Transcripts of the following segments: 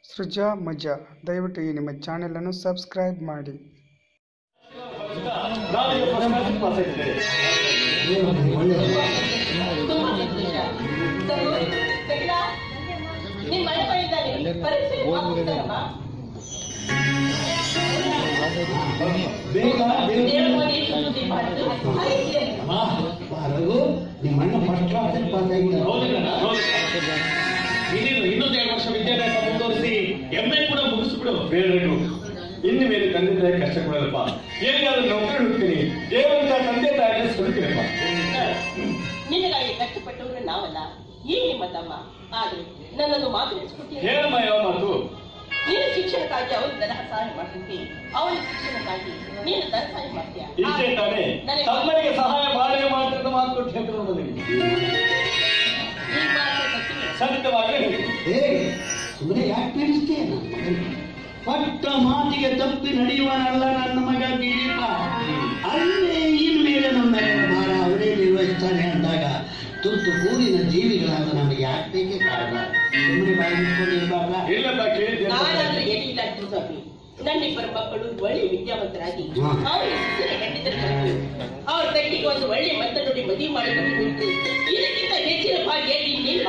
ಸೃಜಾ ಮಜಾ ದಯವಿಟ್ಟು ಈ ನಿಮ್ಮ ಚಾನೆಲನ್ನು ಸಬ್ಸ್ಕ್ರೈಬ್ ಮಾಡಿ ನಾನು ಈಗ ಫಸ್ಟ್ ಕ್ಲಾಸ್ ಪಾಸ್ ಆಗಿದ್ದೇನೆ ತುಂಬಾ ಸಂತೋಷ ತಗೋ, ತೆಗ್ಲಾ? ನಿಮ್ ಮನೆ ಮಾಡಿದ್ದಾನೆ ಪರೀಕ್ಷೆ ಹಾಕ್ಬಿಡ್ತಾರಮ್ಮ. ಬೇಗ ಬೇಗ ದೇವ್ರ ಮನೆ ಎಷ್ಟು ಸುದ್ದಿ ಮಾಡಿದ್ರು ಹಾಗೆ ರಘು ನಿಮ್ಮ ಅಣ್ಣ ಫಸ್ಟ್ ಕ್ಲಾಸ್ ಪಾಸ್ ಆಗಿದ್ದಾರೆ ಹೌದಣ್ಣ, ಹೌದು. ಇನ್ನೇನು ಇನ್ನೊಂದು ಎರಡು ವರ್ಷ ವಿದ್ಯಾಭ್ಯಾಸ ಮುಂದುವರಿಸಿ ಎಂ ಎ ಕೂಡ ಮುಗಿಸ್ಬಿಡು ಬೇಡಬೇಕು ಇನ್ನು ಮೇಲೆ ತಂದೆ ತಾಯಿ ಕಷ್ಟ ಕೊಡಲ್ಲಪ್ಪ ಏನಾದ್ರೂ ನೌಕರಿ ಹುಡ್ತೀನಿ ದೇವಂತ ತಂದೆ ತಾಯಿ ಸುಡುತ್ತೀನಪ್ಪ ನಿನಗಾಗಿ ಕಷ್ಟಪಟ್ಟವರು ನಾವಲ್ಲ ಈ ನಿಮ್ಮ ತಮ್ಮ ಆದ್ರೆ ನನ್ನನ್ನು ಮಾತನಾಡಿಸ್ಕೊಟ್ಟಿಲ್ಲ ಹೇಳಮ್ಮ ಯಾವ ಮಾತು ನೀನು ಶಿಕ್ಷಣಕ್ಕಾಗಿ ಅವನು ಧನ ಸಹಾಯ ಮಾಡ್ತಿದ್ದಿ ಅವನ ಶಿಕ್ಷಣಕ್ಕಾಗಿ ನೀನು ಧನ ಸಹಾಯ ಮಾಡ್ತೀಯ ಇಷ್ಟೇ ತಾನೇ ನನಗೆ ತಮ್ಮನಿಗೆ ಸಹಾಯ ಮಾಡೇ ಮಾತ್ರ ಮಾತು ಕೊಟ್ಟು ಹೇಳ್ತಾರೆ ನನಗೆ ಈ ಮಾತು ಸತ್ಯವೇ. ಸತ್ಯವಾಗಿ ಹೇಳಿ ಹೇಗೆ ಸುಮ್ಮನೆ ಯಾಕೆ ಪೀಡಿಸ್ತೀಯ ನನ್ನ ಮಗನ ಪಟ್ಟ ಮಾತಿಗೆ ತಪ್ಪಿ ನಡೆಯುವನಲ್ಲ ನನ್ನ ಮಗ ದಿಲೀಪ ಅಲ್ಲೇ ಇನ್ಮೇಲೆ ನಮ್ಮ ಮೇಲೆ ಭಾರ ಅವರೇ ನಿರ್ವಹಿಸ್ತಾನೆ ಅಂದಾಗ ತುರ್ತು ಕೂಡಿನ ಜೀವಿಗಳಾದ ನಮಗೆ ಯಾಕೆ ಬೇಕೇ ಕಾರಣ ಸುಮ್ಮನೆ ಬಾಯಿ ಮುಚ್ಕೊಂಡು ಇರಬಾರ್ದ ಇಲ್ಲಪ್ಪ ಕೇಳಿದ್ದೆ ನಾನಾದ್ರೆ ಎಲ್ಲಿಲ್ಲ ಸ್ವಾಮಿ ನನ್ನಿಬ್ಬರ ಮಕ್ಕಳು ಒಳ್ಳೆ ವಿದ್ಯಾವಂತರಾಗಿ ಹಾ. ಅವರಿಗೆ ಶಿಕ್ಷಣ ಖಂಡಿತರಾಗಿ ಅವ್ರ ತಂಗಿಗೆ ಒಂದು ಒಳ್ಳೆ ಮತ ನೋಡಿ ಮದುವೆ ಮಾಡಿಕೊಂಡು ಇದಕ್ಕಿಂತ ಹೆಚ್ಚಿನ ಭಾಗ್ಯ ಇನ್ನೇನು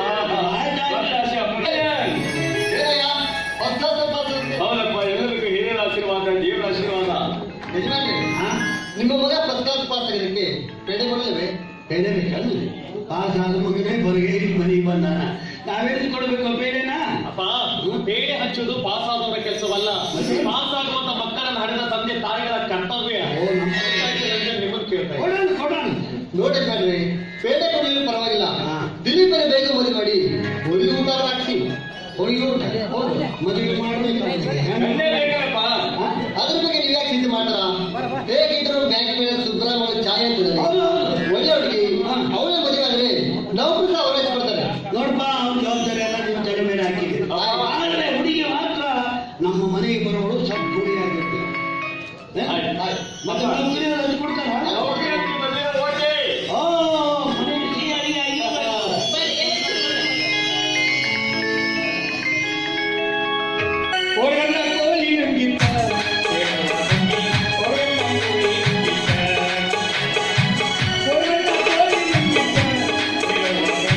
ಹೌದಪ್ಪ ಎಲ್ಲರಿಗೂ ಹಿರಿಯರ ಆಶೀರ್ವಾದ ದೇವರ ಆಶೀರ್ವಾದ ಯಜಮಾನ್ರೆ, ನಿಮ್ಮ ಮಗ ಫಸ್ಟ್ ಕ್ಲಾಸ್ ಪಾಸ್ ಆಗಿದ್ದಕ್ಕೆ ಪೇಡೆ ಕೊಡಲಿವೆ ಹೇಳಬೇಕಲ್ಲ ಪಾಸ್ ಆದ ಮಗನೇ ಹೊರಗೆ ಮನೆಗೆ ಬಂದಾನ ನಾವೇನು ಕೊಡಬೇಕು ಬೇರೆನಾ ಅಪ್ಪ ಬೇಳೆ ಹಚ್ಚುವುದು ಪಾಸ್ ಆದವರ ಕೆಲಸವಲ್ಲ ಪಾಸ್ ಆಗುವಂತ ಮಕ್ಕಳನ್ನು ಹಡೆದ ತಂದೆ ತಾಯಿಗಳ ಕರ್ತವ್ಯ ಓ, ನಮ್ಮ- ನಿಮ್ಮನ್ನು ಕೇಳ್ತಾ ಇದ್ದೀನಿ. ಕೊಡೋಣ ಕೊಡೋಣ ನೋಡಿ ಯಜಮಾನ್ರೆ, ಪೇಡೆ ಕೊಡಲಿಲ್ಲ ಪರವಾಗಿಲ್ಲ ಹಾ. ದಿಲೀಪನ ಬೇಗ ಮದುವೆ ಮಾಡಿ ಹೊಲಿಗೆ ಊಟ ಹಾಕ್ಸಿ ಹೊರಗೆ ಊಟ ಹೌದು ಮದುವೆ ಮಾಡಬೇಕಾಗ್ತದೆ ಗಂಡೇ ಬೇಕಲ್ಲಪ್ಪ ಅದ್ರ ಬಗ್ಗೆ ನೀವು ಯಾಕೆ ಚಿಂತೆ ಮಾಡ್ತಾರ ಹೇಗಿದ್ರು ಬ್ಯಾಂಕ್ ಮೇಲೆ ಸುಬ್ರಹ್ಮಣ್ಯ ಚಾಯ್ ಅಂತಿದ್ದಾರೆ ಹೌದು, ಹೌದು. ಒಳ್ಳೆ ಹುಡುಗಿ ಅವಳೇ ಮದುವೆ ಆದ್ರೆ ನೌಕರು ಸಹ ಅವರೇ ಕೊಡ್ತಾರೆ ನೋಡ್ಪ ಅವ್ನ ಜವಾಬ್ದಾರಿ ಎಲ್ಲ ನಿಮ್ಮ ತಲೆ ಮೇಲೆ ಹಾಕಿದೆ ಆದ್ರೆ ಹುಡುಗಿ ಮಾತ್ರ ನಮ್ಮ ಮನೆಗೆ ಬರೋಳು ಸ್ವಲ್ಪ ಹುಡುಗಿಯಾಗಿರ್ತೀವಿ ಮತ್ತೆ ಹುಡುಗಿನ ಹಂಚಿ ಕೊಡ್ತಾರ ಹೋಗಿ ಹೋಗಿ ಮದುವೆ ಹೋಗಿ. ಓ ಮನೆಗೆ ಸಿಹಿ ಅಡಿಗೆ ಆಗಿರ್ಬೇಕು. ಕೊರಳ ಕೋಳಿ ನಂಗಿತ್ತ ಕೊರಳ ಕೋಳಿ ನಂಗಿತ್ತ ಕೊರಳ ಕೋಳಿ ನಂಗಿತ್ತ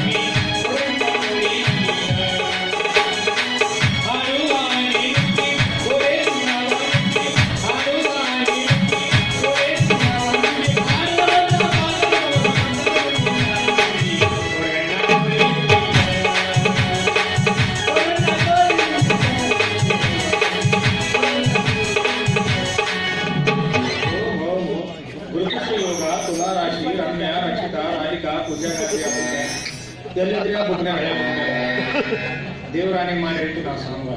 ಗುರುಕೃಷ್ಣ ಯೋಗ ತುಲಾರಾಶಿ ರಮ್ಯ ರಕ್ಷಿತ ರಾಧಿಕಾ ಪೂಜಾ ಎಲ್ಲಿದ್ರೆ ಬುಗ್ನ ದೇವರಾಣಿ ಮಾಡಿ ಹೇಳ್ತೀವಿ ನಾವು ಸಂಘ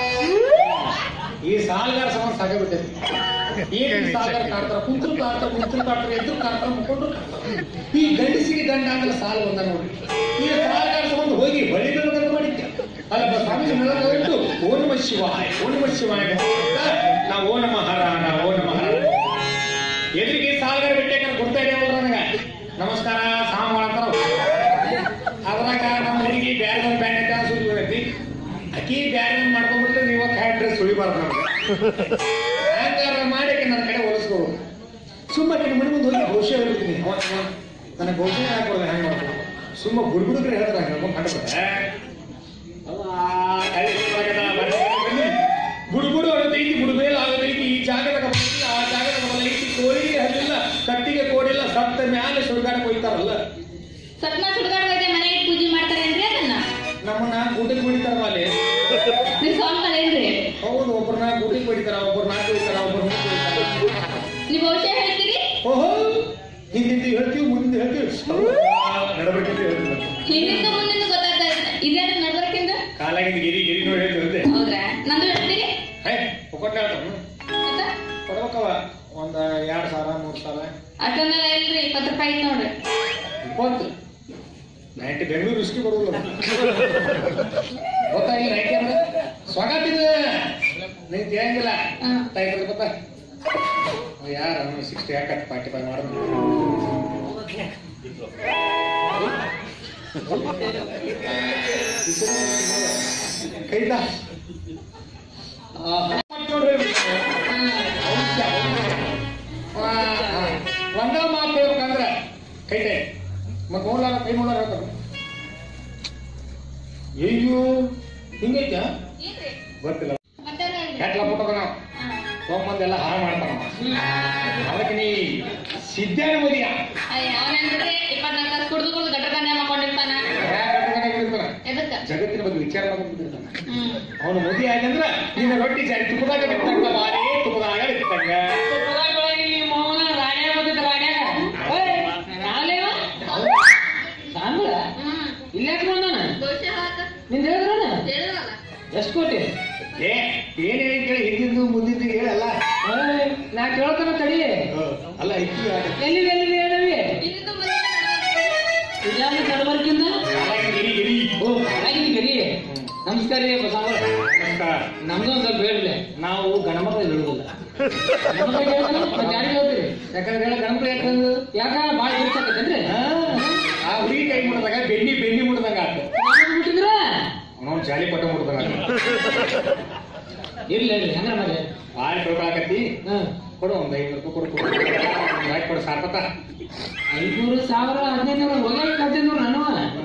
ಈ ಸಾಲಗಾರ ಸಂಬಂಧ ಸಾಕಾಗ್ಬಿಟ್ಟೈತಿ ಏನ್ ಈ ಸಾಲಗಾರ ಕಾಡ್ತಾರ ಕುಂತ್ರು ಕಾಡ್ತಾರ ಕುಂತ್ರು ಕಾಡ್ತಾರ ಎದ್ರು ಕಾಡ್ತಾರ ಮುಕ್ಕೊಂಡ್ರು ಈ ಗಂಡಸಿಗೆ ಗಂಡ ಆಮೇಲೆ ಸಾಲ ಒಂದ ನೋಡಿ ಈ ಸಾಲಗಾರ ಸಂಬಂಧ ಹೋಗಿ ಬಳಿ ಬೆಳಗನ್ನು ಮಾಡಿದ್ದೆ ಅಲ್ಲ ಸ್ವಾಮೀಜಿ ಮೇಲೆ ಇಟ್ಟು ಓ ನಮ ಶಿವಾಯ ಓ ನಮ ಶಿವಾಯ ನಾವು ಓ ನಮ ಹರ ನಾ ಓ ನಮ ಹರ ಎದುರಿಗೆ ಸಾಲಗಾರ ಬಿಟ್ಟೆ ಕೊಡ್ತಾ ಇದೆ ಅವ್ರು ನನಗೆ ನಮಸ್ಕಾರ ಸಾಮ ಅಂತಾರ ಅದ್ರಾಗ ನಮ್ಮ ಹುಡುಗಿ ಬ್ಯಾರೆ ಒಂದು ಬ್ಯಾಂಡ್ ಐತೆ ಸುದ್ದಿ ಬಂದೈತಿ ಅಕ್ಕಿ ಬ್ಯಾರೆ ಒಂದು ಮಾಡ್ಕೊಂಡ್ಬಿಟ್ರೆ ಇವತ್ತು ಹ್ಯಾಂಡ್ ಡ್ರೆಸ್ ಸುಳಿಬಾರ್ದು ನಮ್ಗೆ ಹ್ಯಾಂಗಾರ ಮಾಡಿ ಆಕಿ ನನ್ನ ಕಡೆ ಹೊಲಿಸ್ಕೋರು ಸುಮ್ಮನೆ ಮನೆ ಮುಂದೆ ಹೋಗಿ ಭವಿಷ್ಯ ಹೇಳ್ತೀನಿ ಅವ ಅವ ನನಗೆ ಭವಿಷ್ಯ ಹಾಕೋದು ಹೆಂಗೆ ಮಾಡ್ಕೊಂಡು ಸುಮ್ಮ ಬುಡ್ಬುಡುಗ್ರೆ ಹೇಳಿದ್ರೆ ಹೇಳ್ಕೊಂಡು ಕಂಡುಬಿಟ್ಟೆ ಬುಡುಬುಡು ಅನ್ನೋದೈತಿ ಬುಡುಬೇಲ್ ಆಗೋದೈತಿ ಈ ಜಾಗದಾಗ ಬಂದೈತಿ ಆ ಜಾಗದಾಗ ಬಂದೈತಿ ಕೋಳಿಗೆ ಹಲ್ಲಿಲ್ಲ ಕಟ್ಟಿಗೆ ಕೋಡಿಲ್ಲ ಸತ್ತ ಮ್ಯಾಲೆ ಸುಡುಗಾಡಕ್ಕೆ ಹೋಯ್ತಾರಲ್ಲ ಸತ್ನ ಸುಡ್ಗಾಡ್ದೈತೆ ಮನೆಗೆ ಪೂಜೆ ಮಾಡ್ತಾರೇನ್ರಿ ಅದನ್ನ ನಮ್ಮನ್ನ ಊಟಕ್ಕೆ ಹೊಡಿತಾರ ಅಲ್ಲಿ ನೀವು ಸ್ವಾಮಿಗಳೇನ್ರಿ ಹೌದು ಒಬ್ಬರನ್ನ ಊಟಕ್ಕೆ ಹೊಡಿತಾರ ಒಬ್ಬರು ನಾಲ್ಕು ಹೊಡಿತಾರ ಒಬ್ಬರು ಮೂರು ಹೊಡಿತಾರ ನೀವು ಭವಿಷ್ಯ ಹೇಳ್ತೀರಿ ಓಹೋ ಹಿಂದಿಂದು ಹೇಳ್ತೀವಿ ಮುಂದೆ ಹೇಳ್ತೀವಿ ನಡಬೇಕಂತ ಹೇಳ್ತೀವಿ ಹಿಂದಿಂದ ಮುಂದಿಂದ ಗೊತ್ತಾಗ್ತಾ ಇದೇ ನಡ್ಬರ್ಕಿಂದ ಕಾಲಾಗಿಂದ ಗಿರಿ ಗಿರಿ ನೋಡಿ ಹೇಳ್ತೀವಿ ಹೌದ್ರಾ ನಂದು ಹೇಳ್ತೀರಿ ಹೇ ಒಕ್ಕೊಂಡೆ ಹೇಳ್ತಾನ ಮತ್ತ ಕೊಡ್ಬೇಕವ ಒಂದ್ ಎರಡ್ ಸಾವಿರ ಮೂರ್ ಸಾವಿರ ಅಷ್ಟೊಂದೆಲ್ಲ ಇಲ್ರಿ ಇಪ್ಪತ್ತು ರೂಪಾಯಿ ಐತ್ ನೋಡ್ರಿ ಇಪ್ಪತ್ತು ನೈಂಟಿ ಬೆಂಗಳೂರು ಇಷ್ಟು ಬರೋದಿಲ್ಲ ಗೊತ್ತಾಗಿಲ್ಲ ನೈಂಟಿ ಅಂದ್ರೆ ಸ್ವಾಗತಿದ ನೀನ್ ತಿಳಿಯಂಗಿಲ್ಲ ಹಾ. ಟೈಗರ್ ಗೊತ್ತಾ ಯಾರ ಸಿಕ್ಸ್ಟಿ ಯಾಕೆ ಫಾರ್ಟಿ ಫೈವ್ ಮಾಡೋದು ಕೈತಾ ಒಂದ ಮಾತು ಹೇಳ್ಬೇಕಂದ್ರೆ ಕೈತೆ ಮತ್ ನೋಡ್ಲಾರ ಕೈ ನೋಡ್ಲಾರ ಹೇಳ್ತಾರೆ ಅಯ್ಯೋ ಹಿಂಗೈತ ಏನ್ರಿ ಗೊತ್ತಿಲ್ಲ ಮತ್ತೆ ಕೆಟ್ಲ ಪುಟ್ಟಕ ನಾವು ತೊಗೊಂಬಂದೆಲ್ಲ ಹಾಳು ಮಾಡ್ತಾನ ಅದಕ್ಕೆ ನೀ ಸಿದ್ಧಾರ ಮದಿಯ ಅವನಂದ್ರೆ ಇಪ್ಪತ್ನಾಲ್ಕು ತಾಸು ಕುಡ್ದು ಕುಡ್ದು ಗಟ್ಟರ್ಕನ್ನೇ ಮಾಡ್ಕೊಂಡಿರ್ತಾನ ಎದಕ್ಕ ಜಗತ್ತಿನ ಬಗ್ಗೆ ವಿಚಾರ ಮಾಡ್ಕೊಂಡಿರ್ತಾನೆ ಹ್ಮ್ ಅವನು ಮದುವೆ ಆಯ್ತಂದ್ರ ನಿನ್ನ ರೊಟ್ಟಿ ಜಾರಿ ತುಪ್ಪದಾಗ ಬಿಟ್ಟಂಗ ಬಾರಿ ತುಪ್ಪದಾಗ ಬಿಟ್ಟಂಗ ಹ್ಮ್ ಇಲ್ಲಾಕೆ ಬಂದಾನ ದೋಸೆ ಹಾಕ ನಿಂದ ಹೇಳಿದ್ರನ ಹೇಳಿದ್ರಲ್ಲ ಎಷ್ಟು ಕೋಟಿ ಏ ಏನ್ ಹೇಳಿ ಕೇಳಿ ಹಿಂದಿದ್ದು ಮುಂದಿದ್ದು ಹೇಳಲ್ಲ ಏಯ್, ನಾ ಕೇಳ್ತಾನ ತಡಿ ಅಲ್ಲ ಇಕ್ಕಿ ಎಲ್ಲಿ ಎಲ್ಲಿ ಹೇಳವಿ ಇಲ್ಲಿಂದ ಮುಂದೆ ಇಲ್ಲಾಂದ್ರೆ ಕಡಬರ್ಕಿಂದ ಗಿರಿ ಗಿರಿ ಓ ಆಗಿನ ಗರಿ ನಮಸ್ಕಾರ ರೀ ಬಸವ ನಮಸ್ಕಾರ ನಮ್ದು ಒಂದ್ ಸ್ವಲ್ಪ ಹೇಳ್ರಿ ನಾವು ಗಣಮತ ಹೇಳುದಿಲ್ಲ ನಮಗ ಕೇಳ್ತಾನ ಮತ್ತೆ ಯಾರಿಗೆ ಹೇಳ್ತೀರಿ ಯಾಕಂದ್ರೆ ಹೇಳ ಗಣಪತಿ ಯಾಕಂದ್ರೆ ಯಾಕ ಬಾಳ ಇರ್ಸಕತ್ತೇನ್ರಿ ಆ ಹುಡುಗಿ ಕೈ ಮುಟ್ದಾಗ ಬೆಣ್ಣಿ ಬೆಣ್ಣಿ ಮುಟ್ದಂಗ ಆತ ನಮಗ್ ಬಿಟ್ಟಿದ್ರ ಅವನು ಜಾಲಿ ಪಟ್ಟ ಮುಟ್ದಂಗ ಆತ ಇರ್ಲಿ ಇರ್ಲಿ ಹಂಗ ಮಾಡಿ ಭಾಳ ತಿಳ್ಕೊಳಕತ್ತಿ ಹ್ಮ್ ಕೊಡು ಒಂದ್ ಐದು ರೂಪಾಯಿ ಕೊಡು ಕೊಡು ಆಯ್ತು ಕೊಡು ಸಾಕತ್ತ ಐದ್ನೂರು ಸಾವಿರ ಹದಿನೈದು ಹೋಗ್ಯಾವ ಹದಿನೈದು ನಾನು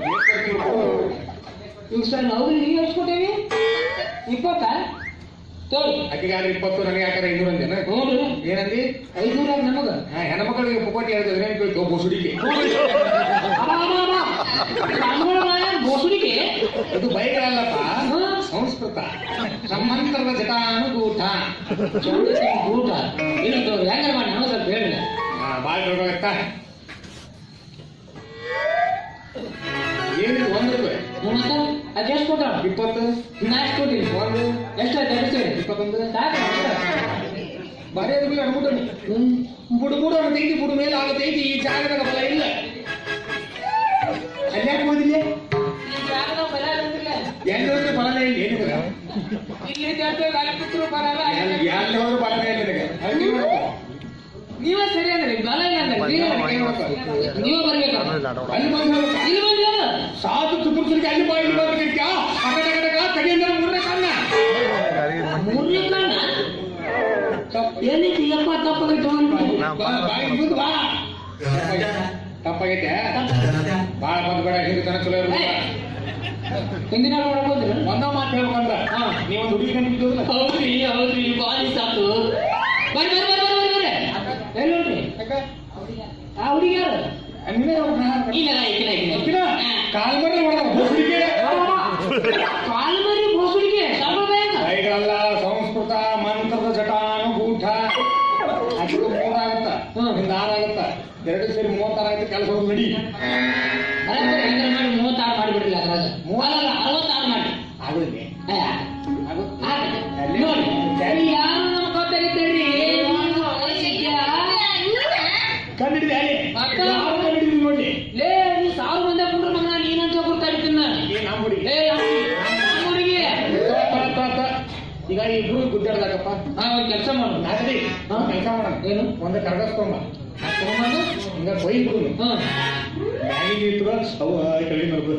ಇವ್ ಸರ್ ಅವ್ರು ನೀವು ಎಷ್ಟು ಕೊಟ್ಟೇವಿ ಇಪ್ಪತ್ತ ತೋರಿ ಆಕೆಗೆ ಯಾರು ಇಪ್ಪತ್ತು ನನಗೆ ಯಾಕಾರ ಐನೂರು ಅಂದೇನ ಹ್ಞೂ ರೀ ಏನಂದಿ ಐದ್ನೂರ ನಮಗ ಹಾ, ಹೆಣ್ಮಕ್ಳಿಗೆ ಪುಕೋಟಿ ಹೇಳಿದ್ರೆ ಏನ್ ಕೇಳ್ತು ಬೋಸುಡಿಕೆ ಬೋಸುಡಿಗೆ ಅದು ಬೈಗಳಲ್ಲಪ್ಪ ಸಂಸ್ಕೃತ ನಮ್ಮಂತರದ ಜಟಾನುಗೂಟ ಊಟ ಏನು ಹೆಂಗಾರ ಮಾಡಿ ನಾನು ಸ್ವಲ್ಪ ಹೇಳಿ ಬಾಳ ತಿಳ್ಕೊಳತ್ತ ಏನಿದೆ ಒಂದು ರೂಪಾಯಿ ಮತ್ತೆ ಅದೆಷ್ಟು ಕೊಟ್ಟ ಇಪ್ಪತ್ತು ನಾ ಎಷ್ಟು ಕೊಟ್ಟಿನಿ ಒಂದು ಎಷ್ಟು ಆಯ್ತು ಎರಡು ಸೇರಿ ಇಪ್ಪತ್ತೊಂದು ಸಾಕು ಬಾರಿ ಅದು ಅನ್ಬಿಟ್ಟು ಹ್ಮ್ ಬುಡು ಬುಡು ಅನ್ನತೈತಿ ಬುಡು ಮೇಲೆ ಆಗತೈತಿ ಈ ಜಾಗದಾಗ ಬಲ ಇಲ್ಲ ಅಲ್ಯಾಕೆ ಹೋದಿಲ್ಲ ಈ ಜಾಗದಾಗ ಬಲ ಇರಂಗಿಲ್ಲ. ಎಲ್ಲರೂ ಬಲನೇ ಇಲ್ಲ ಏನಿಲ್ಲ ಇಲ್ಲಿ ಜಾಗದಾಗ ಅಲ್ಲಿ ಕೂತ್ರು ಬರಲ್ಲ ಎಲ್ಲರೂ ಬಲನೇ ಇಲ್ಲ ನಿನಗೆ ಅಲ್ಲಿ ನೋಡು. ನೀವೇ ಸರಿ ಅಂದ್ರೆ ಬಲ ಇಲ್ಲ ಅಂದ್ರೆ ನೀವೇ ಅಲ್ಲಿ ನೋಡು. ನೀವೇ ಬರ್ಬೇಕು ಅಲ್ಲಿ ಬಂದು ಇಲ್ಲಿ ಬಂದು ಹೇಳು. ಸಾಧು ತುಮಕೂರಿಗೆ ಅಲ್ಲಿ ಬಾ ಇಲ್ಲಿ ಬರ್ಬೇಕ ಅಕಡ ಕಡಗ ತಡಿಯಿಂದ ಮೂರನೇ ಕಣ್ಣ ಮೂರನೇ ಕಾರಣ ಏನೈತಿ ಯಪ್ಪ ತಪ್ಪಾಗೈತೆ ಬಾ, ಬಾಯಿಗೆ ಮುಂದ್ ಬಾ ತಪ್ಪಾಗೈತೆ ಬಾಳ ಬಂದ್ಬೇಡ ಹಿಂದೆ ತನ ಚಲೋ ಇರೋದಿಲ್ಲ. ಹಿಂದಿನ ನೋಡ್ಕೊಂಡ್ರಿ ಒಂದ ಮಾತು ಹೇಳ್ಬೇಕಂದ್ರ ಹಾ. ನೀವೊಂದು ಹುಡುಗಿ ಕಂಡಿದ್ದಲ್ಲ ಹೌದ್ರಿ ಹೌದ್ರಿ ಬಾರಿ ಸಾಕು ಬರ್ರಿ ಬರ್ರಿ ಬರ್ರಿ ಬರ್ರಿ ಬರ್ರಿ ಎಲ್ಲಿ ನೋಡ್ರಿ ಆ ಹುಡುಗಿ ಯಾರು ಅನ್ನೇ ಇಲ್ಲ ಇಲ್ಲ ಇಲ್ಲ ಕಾಲ್ ಬರ್ರಿ ಹೊಡೆದ ಹುಡುಗಿಗೆ ಕಾಲು ಬರ್ರಿ ಬೋಸುಡಿಗೆ ಸಂಪ್ರದಾಯ ಬೈಗಳಲ್ಲ ಸಂಸ್ಕೃತ ಮಂತ್ರದ ಜಟಾನುಗೂಟ ಅದು ಮೂರಾಗತ್ತ ಹ್ಮ್. ಹಿಂದ ಆರಾಗತ್ತ ಎರಡು ಸೇರಿ ಮೂವತ್ತಾರ ಆಯ್ತು ಕೆಲಸ ಹೋಗಿ ನಡಿ ಬರೋಬ್ಬರಿ ಹೆಂಗಾರ ಮಾಡಿ ಮೂವತ್ತಾರು ಮಾಡಿಬಿಡ್ಲಿ ಅದ್ರಾಗ ಅಲ್ಲಲ್ಲ ಅರವತ್ತಾರು ಮಾಡಿ ಆಗುದಿಲ್ಲ ಏ, ಆಗು ಆಗತ್ತೆ. ನೋಡಿ ಸರಿ ಯಾರು ನಮ್ಮ ಗೊತ್ತಾಗತ್ತೇಳ್ರಿ ಕಂಡಿಡಿದೆ ಅಲ್ಲಿ ಅಕ್ಕ. ಯಾವ ಕಂಡಿಡಿದ್ವಿ ನೋಡಿ ಲೇ ನೀ ಸಾವಿರ ಮಂದಿ ಹಾಕೊಂಡ್ರೆ ಮಗನ ನೀನಂತ ಗುರ್ತಾಗಿರ್ತೀನಿ ಏ ನಮ್ಮ ಹುಡುಗಿ ಏ ನಮ್ಮ ಹುಡುಗಿ ತ, ತ, ತ, ತ. ಈಗ ಇಬ್ರು ಗುದ್ದಾಡ್ದಾಗಪ್ಪ ಹಾ ಒಂದು ಕೆಲಸ ಮಾಡು ನಾಗರಿ ಕೆಲಸ ಮಾಡೋಣ ಏನು? ಒಂದು ಕರ್ಗಸ್ಕೊಂಬ ತಗೊಂಬಂದು ಹಿಂಗ ಕೊಯ್ ಬಿಡು ಹ್ಮ್ ಮ್ಯಾಗಿಗೆ ಇಟ್ಕೊ ಅವು ಕಳಿ ಮರ್ಬು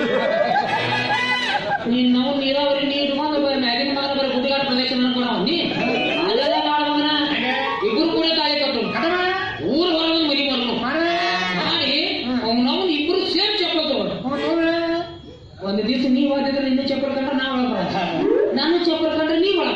ನೀನ್ ನಾವು ನೀರಾವರಿ ನೀರು ಬಂದು ಮ್ಯಾಗಿನ ಮಗನ ಬರೀ ಗುಡ್ಡಗಾಡ ಪ್ರದೇಶ ಅನ್ಕೊಳ ನೀ ಅಲ್ಲೆಲ್ಲ ನಾಡ ಮಗನ ಇಬ್ರು ಕೂಡ ತಾಳಿ ಕಟ್ಟು ಊರ್ ಹೊರ ಒಂದು ಮರಿ ಬರ್ನು ಮಾಡಿ ನಾವು ಇಬ್ರು ಸೇಮ್ ಚಪ್ಪಲ್ ತಗೊಂಡು ಒಂದು ದಿವಸ ನೀವ್ ಓದಿದ್ರೆ ನಿನ್ನ ಚಪ್ಪಲ್ ಕಂಡ್ರೆ ನಾ ಒಳಗ ನಾನು ಚಪ್ಪಲ್ ಕಂಡ್ರೆ ನೀವ್ ಒಳಗ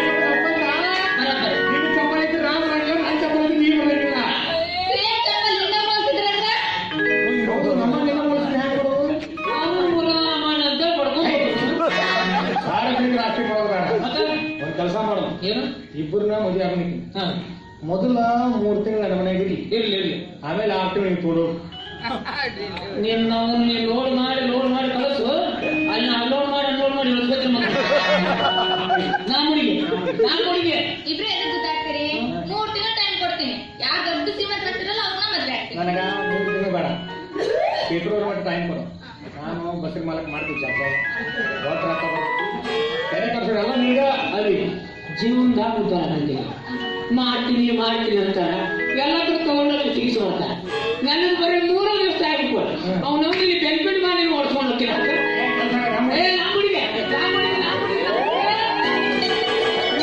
ನಿನ್ನ ಚಪ್ಪಲ್ ಇದ್ರೆ ರಾಮ ಮಾಡಿಲ್ಲ ನನ್ನ ಚಪ್ಪಲ್ ಇದ್ರೆ ನೀನು ಮಾಡಿಲ್ಲ ಸೇಮ್ ಚಪ್ಪಲ್ ಹಿಂಗ ಮಲ್ಸಿದ್ರಂದ್ರ ಹೌದು ನಮ್ಮನ್ನೆಲ್ಲ ಬಳಸಿ ಹ್ಯಾಂಗ ಕೊಡೋದು ಅಂತ ಪಡ್ಕೊಂಡು ಸಾರ್ವಜನಿಕರ ಆಸ್ತಿ ಮಾಡೋದು ಬೇಡ ಮತ್ತೆ ಒಂದ್ ಕೆಲಸ ಮಾಡೋಣ ಏನು ಇಬ್ಬರನ್ನ ಮದುವೆ ಆಗಲಿಕ್ಕೆ ಹಾ ಮೊದಲ ಮೂರ್ ತಿಂಗಳ ನಮ್ಮ ಮನೆಗೆ ಇರ್ಲಿ ಇರ್ಲಿ ಇರ್ಲಿ ಆಮೇಲೆ ಆರು ತಿಂಗಳು ನೀವು ತೋಡು ನೀನ್ ನಾವು ನೀನ್ ಲೋಡ್ ಮಾಡಿ ಲೋಡ್ ಮಾಡಿ ಕಳಿಸು ಅಲ್ಲಿ ಅನ್ಲೋಡ್ ಮಾಡಿ ಅನ್ಲೋಡ್ ಮಾಡಿ ಇಳಿಸ್ಬೇಕು ನಾ ಮುಡಿಗೆ ನಾ ಮುಡಿಗೆ ಇಬ್ರು ಎದಕ್ ಗೊತ್ತಾಗ್ತೀರಿ ಮೂರ್ ತಿಂಗಳು ಟೈಮ್ ಕೊಡ್ತೀನಿ ಯಾರ್ ದೊಡ್ಡ ಶ್ರೀಮಂತ ಆಗ್ತಿರಲ್ಲ ಅವ್ರನ್ನ ಮದ್ವೆ ಆಗ್ತೀನಿ ನನಗ ಮೂರು ತಿಂಗಳು ಬೇಡ ಫೆಬ್ರವರಿ ಮಟ್ಟ ಟೈಮ್ ಕೊಡು ನಾನು ಬಸ್ಸಿನ ಮಾಲಕ್ ಮಾಡ್ತೀವಿ ಜಾಬ್ ತೆರೆ ಕರ್ಸೋದೆಲ್ಲ ನೀಗ ಅಲ್ಲಿ ಜೀವನದಾಗ ಉದ್ದಾರ ನಂಗೆ ಮಾಡ್ತೀನಿ ಮಾಡ್ತೀನಿ ಅಂತಾರ ಎಲ್ಲಾದ್ರೂ ತಗೊಂಡಲ್ಲಿ ಸಿಗಿಸ್ಕೊಳ್ತ ನನ್ನ ಬರೀ ಮೂರ ದಿವಸ ಆಗಿಬಿಟ್ಟು ಅವ್ನು ಇಲ್ಲಿ ಬೆನ್ಬಿಟ್ಟು ಮಾಡಿ ಓಡಿಸ್ಕೊಂಡು ಹೋಗ್ತೀನಿ ಏ ನಾ ಮುಡಿಗೆ ನಾ ಮುಡಿಗೆ ನಾ ಮುಡಿಗೆ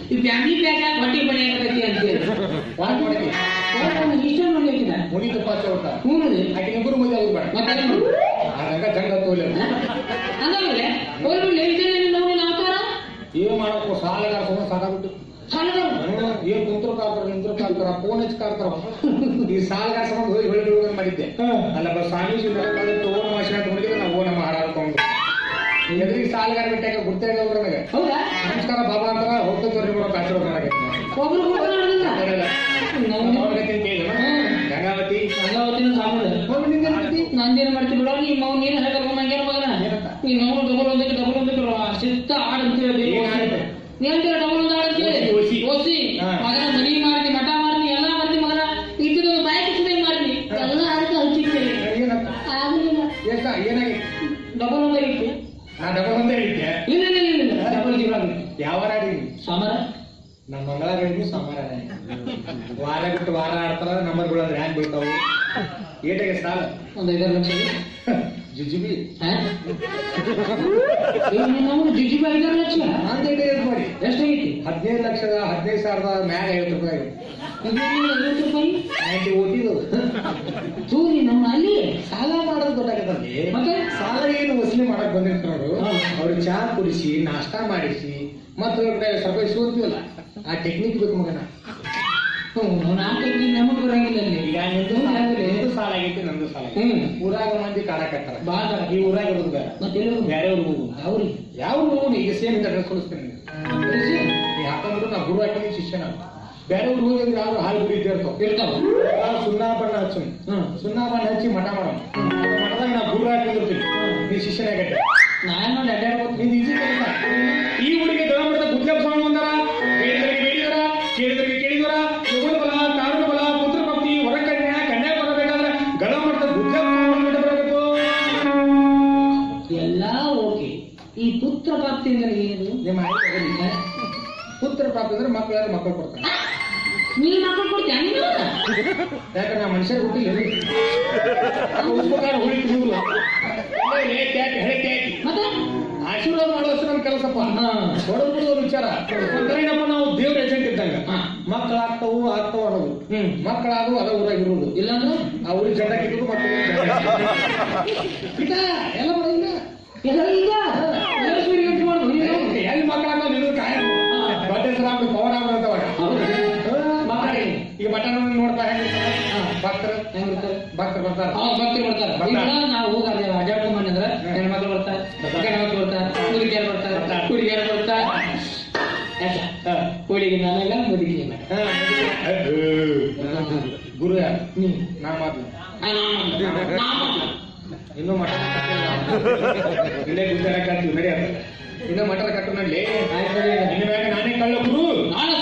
ಈ ಫ್ಯಾಮಿಲಿ ಪ್ಯಾಕ್ ಯಾಕೆ ಹೊಟ್ಟೆ ಬಳಿ ಹಾಕಬೇಕು ಅಂತ ಹೇಳಿ ವಾಕ್ ಮಾಡಕ್ಕೆ ಇಷ್ಟ ಮಾಡ್ಲಿಕ್ಕಿಲ್ಲ ಮುನಿ ತುಪ್ಪ ಚೌಟ ಹ್ಞೂ ರೀ ಆಕೆ ಇಬ್ಬರು ಮದುವೆ ಆಗೋದು ಬೇಡ ಮತ್ತೆ ಏನ್ ಮಾಡೋದು? ಆಗ ಜಂಗ ತೋಲೆ ಹಂಗಾದ್ರೆ ಹೋಗ್ಬಿಟ್ಟು ಲೇಡಿದ್ದೇನೆ ನಾವು ಅವತಾರ ಏನ್ ಮಾಡಕ್ಕೂ ಸಾಲಗಾರ ಸುಮ್ಮನೆ ಸಾಕಾಗ್ಬಿಟ್ಟು ಸಾಲಗಾರ ಏನ್ ಕುಂತ್ರ ಕಾಡ್ತಾರ ನಿಂತ್ರ ಕಾಡ್ತಾರ ಫೋನ್ ಹಚ್ಚಿ ಕಾಡ್ತಾರ ಈ ಸಾಲಗಾರ ಸಂಬಂಧ ಹೋಗಿ ಹೊಳಿ ಬಿಡುಗಡೆ ಮಾಡಿದ್ದೆ ಅಲ್ಲ ಬಸ್ ಸ್ವಾಮೀಜಿ ಓನ್ ಮಾಷಿನ ಅಂತ ಹೊಡಿದ್ರೆ ನಾವು ಓ ನಮ್ಮ ಹಾಡಾಡ್ಕೊಂಡು ಎದುರಿಗೆ ಸಾಲಗಾರ ಬಿಟ್ಟಾಗ ಗುರ್ತೇ ಅವ್ರು ನನಗೆ ಹೌದಾ ನಮಸ್ಕಾರ ಬಾಬಾ ಅಂತಾರ ಹೋಗ್ತೇವೆ ಬಿಡೋ ಆಶೀರ್ವಾದ ನನಗೆ ಒಬ್ರು ಕೂಡ ನಡೆದಿಲ್ಲ ಗಂಗಾವತಿ ಗಂಗಾವತಿನ ಸಾಮಾನ್ಯ ನಂದೇನು ಮಾಡ್ತೀವಿ ಬಿಡೋ ನೀ ಮೌನ್ ನೀನು ಹೇಳ್ಬೇಕು ನಂಗೇನು ಮಗನ ನೀ ನಾವು ಡಬಲ್ ಒಂದಕ್ಕೆ ಡಬಲ್ ಒಂದಕ್ಕೆ ಸಿದ್ಧ ಆಡ್ ಅಂತ ಹೇಳಿ ಏನ್ ಆಡ್ತೆ? ನೀ ಅಂತೀರ ಡಬಲ್ ಒಂದು ಆಡ್ ಅಂತ ಹೇಳಿ ಓಸಿ, ಓಸಿ ಹಾ. ಮಗನ ಮನಿ ಮಾಡ್ತಿ ಮಠ ಮಾಡ್ತಿ ಎಲ್ಲ ಮಾಡ್ತಿ ಮಗನ ಇದ್ದಿದ್ದು ಬಾಯ್ಕೆ ಸುಮ್ಮನೆ ಮಾಡ್ತಿ ಎಲ್ಲ ಅದಕ್ಕೆ ಹಚ್ಚಿರ್ತೇವೆ ಏನಂತ ಆಗಲಿಲ್ಲ ಎಷ್ಟ ಏನಾಗಿತ್ತು ಡಬಲ್ ಒಂದೇ ಇತ್ತು ನಾ ಡಬಲ್ ಒಂದೇ ಹೇಳಿದ್ದೆ ಇಲ್ಲ ಇಲ್ಲ ಇಲ್ಲ ಇಲ್ಲ ಡಬಲ್ ಜೀವ ಆಗಿತ್ತು ಯಾವ ವಾರ ಆಡಿದ್ವಿ ಸೋಮವಾರ ನಮ್ಮ ಮಂಗಳವಾರ ಹೇಳಿದ್ವಿ ಸೋಮವಾರ ಆಡಿದ್ವಿ. ವಾರ ಬಿಟ್ಟು ವಾರ ಆಡ್ತಾರ ನಂಬರ್ಗಳು ಅಂದ್ರೆ ಹ್ಯಾಂಗ್ ಬೀಳ್ತಾವು ಏಟಿಗೆ ಸಾಲ ಒಂದು ಐದಾರು ಲಕ್ಷ ಜುಜುಬಿ ಹಾ? ಏ, ನಾವು ಜಿಜಿ ಐದಾರು ಲಕ್ಷ ನಂದು ಏಟಿಗೆ ಇದು ಮಾಡಿ ಎಷ್ಟಾಗೈತಿ ಹದಿನೈದು ಲಕ್ಷದ ಹದಿನೈದು ಸಾವಿರದ ಮ್ಯಾಗ ಐವತ್ತು ರೂಪಾಯಿ ಇದೇನು ಐವತ್ತು ರೂಪಾಯಿ ನೈಂಟಿ ಓಟಿದು ತೂರಿ ನಮ್ಮ ಅಲ್ಲಿ ಸಾಲ ಮಾಡೋದು ಗೊತ್ತಾಗತ್ತಲ್ಲಿ ಮತ್ತೆ? ಸಾಲ ಏನು ವಸೂಲಿ ಮಾಡಕ್ ಬಂದಿರ್ತಾರ ಹಾ. ಅವ್ರು ಚಹಾ ಕುಡಿಸಿ ನಾಷ್ಟಾ ಮಾಡಿಸಿ ಮತ್ತೆ ಸ್ವಲ್ಪ ಇಸ್ಕೊಂತೀವಲ್ಲ ಆ ಟೆಕ್ನಿಕ್ ಬೇಕು ಮಗನ ಹ್ಞೂ ನಾವು ನಾಲ್ಕೈದು ನಮಗೆ ಬರಂಗಿಲ್ಲ ಅಲ್ಲಿ ಈಗ ನಿಂದು ಸಾಲ ನಿಂದು ಸಾಲ ಆಗೈತಿ ನಂದು ಸಾಲ ಆಗೈತಿ. ಹ್ಮ್. ಊರಾಗ ಮಂದಿ ಕಾಡಕತ್ತಾರ ಬಾಳ ಈ ಊರಾಗ ಇರೋದು ಬೇಡ ಮತ್ತೆ ಎಲ್ಲಿ ಹೋಗುದು? ಬೇರೆ ಊರಿಗೆ ಹೋಗು ಅವ್ರಿ ಯಾವ ಊರು ಈಗ ಸೇಮ್ ಇಂದ ಡ್ರೆಸ್ ಕೊಡಿಸ್ತೇನೆ ನಿನಗೆ. ಈ ಹಾಕೊಂಡ್ಬಿಟ್ಟು ನಾ ಗುರು ಹಾಕಿದ ಶಿಷ್ಯ ನಾವು ಬೇರೆ ಊರಿಗೆ ಹೋಗಿ ಅಂದ್ರೆ ಯಾರು ಹಾಲು ಗುಡಿ ಇರ್ತಾವ ಇರ್ತಾವ ನಾವು ಸುಣ್ಣ ಬಣ್ಣ ಹಚ್ಚು ಹ್ಮ್. ಸುಣ್ಣ ಬಣ್ಣ ಹಚ್ಚಿ ಮಠ ಮಾಡೋ ಮಠದಾಗ ನಾ ಗುರು ಹಾಕಿದಿರ್ತೀನಿ ನೀ ಶಿಷ್ಯನಾಗಟ್ಟೆ ನಾನು ನೋಡಿ ಅಡ್ಡಾಡ್ಬೋದು ನೀನ್ ಈಜಿ ಕೆಲಸ ಈ ಊರಿಗೆ ದಳ ಮಾಡ್ತಾ ಗುಜ್ಜಪ್ಪ ಸ್ವಾಮಿ ಬಂದಾರ ಬೇಡಿದರಿಗೆ ಬೇಡಿದರ ಕೇಳಿದರಿಗೆ ಕೇಳಿದರ ಯಗುಣ ಬಲ ಕಾರಣ ಬಲ ಪುತ್ರ ಭಕ್ತಿ ಹೊರ ಕನ್ಯಾ ಕನ್ಯಾ ಬರಬೇಕಾದ್ರೆ ಗಣ ಮಾಡ್ತಾ ಗುಜ್ಜಪ್ಪ ಸ್ವಾಮಿ ಬಿಟ್ಟು ಬರಬೇಕು ಎಲ್ಲ ಓಕೆ ಈ ಪುತ್ರ ಪ್ರಾಪ್ತಿ ಅಂದ್ರೆ ಏನು ನಿಮ್ಮ ಆಯ್ತು ತಗೊಳ್ಳಿ. ಪುತ್ರ ಪ್ರಾಪ್ತಿ ಅಂದ್ರೆ ಮಕ್ಕಳು ಮಕ್ಕಳು ಕೊಡ್ತಾನೆ ನೀನು ಮಕ್ಕಳು ಕೊಡ್ತೀಯ ನೀನು ಯಾಕಂದ್ರೆ ನಾ ಮನುಷ್ಯರು ಹುಟ್ಟಿಲ್ಲ ಉಪಕಾರ ಹುಳಿ ತಿನ್ನೋದು ಮತ್ತೆ ಆಶೀರ್ವಾದ ಮಾಡೋಷ್ಟು ನಮ್ಮ ಕೆಲಸಪ್ಪ ಹಾ. ಹೊಡೆದು ಬಿಡೋದು ವಿಚಾರ ಏನಪ್ಪ ನಾವು ದೇವ್ರ ಏಜೆಂಟ್ ಇದ್ದಂಗ ಹಾ. ಮಕ್ಕಳಾಗ್ತಾವು ಆಗ್ತಾವ ಅನ್ನೋದು ಹ್ಮ್. ಮಕ್ಕಳಾದವು ಅದ ಊರಾಗ ಇರೋದು ಇಲ್ಲಾಂದ್ರೆ ಆ ಊರಿಗೆ ಜಂಡ ಕಿತ್ತದು ಮತ್ತೆ ಇದ ಎಲ್ಲ ಬರೋದಿಲ್ಲ ಎಲ್ಲ ಈಗ ಏಳ್ಸೂರಿಗೆ ಗಂಟು ಮಾಡುದು ನೀನು. ಎಲ್ಲಿ ಮಕ್ಕಳಾಗ್ತಾವ ನಿನ್ನದು ಕಾಯ ಬಟ್ಟೆ ಸರಾಬ್ ಪವರ್ ಆಗ್ಬಿಡ್ತಾವಾಗ ಮಕ್ಕಳಿಗೆ ಈಗ ಮಟನ್ ನೋಡ್ತಾ ಹೆಂಗಿರ್ತಾರ ಭಕ್ತರು ಹೆಂಗಿರ್ತಾರೆ ಭಕ್ತರು ಬರ್ತಾರ ಹಾ ಭಕ್ತರು ಬರ್ತಾರೆ ಬರ್ತಾರೆ. ಈಗ ನಾವು ಹೋಗಿ ಅಡ್ಡಾಡ್ಕೊಂಡ್ ಬಂದ್ರೆ ಹೆಣ್ಮಕ್ಳು ಬರ್ತಾರೆ ಗಂಡ್ಮಕ್ಳು ಬರ್ತಾರೆ ಹುಡುಗಿಯರು ಬರ್ತಾರೆ ಹುಡುಗಿಯರು ಬರ್ತಾರೆ ಯಾಕೆ? ಹುಡುಗಿ ನಾನಲ್ಲ ಮುದುಕಿ ಇಲ್ಲ ಹಾ, ಗುರು ಯಾರು ನಾ ಮಾತು ಇನ್ನೂ ಮಟನ್ ಇಲ್ಲೇ ಗುಡ್ಡ ಕಟ್ತೀವಿ ನಡಿ ಅಂತ ಇನ್ನೂ ಮಟನ್ ಕಟ್ಟು ನಡ್ಲಿ ಆಯ್ತು, ನಡಿ. ಇನ್ನು ಮ್ಯಾಗ ನಾನೇ ಕಳ್ಳ ಗುರು ನಾನು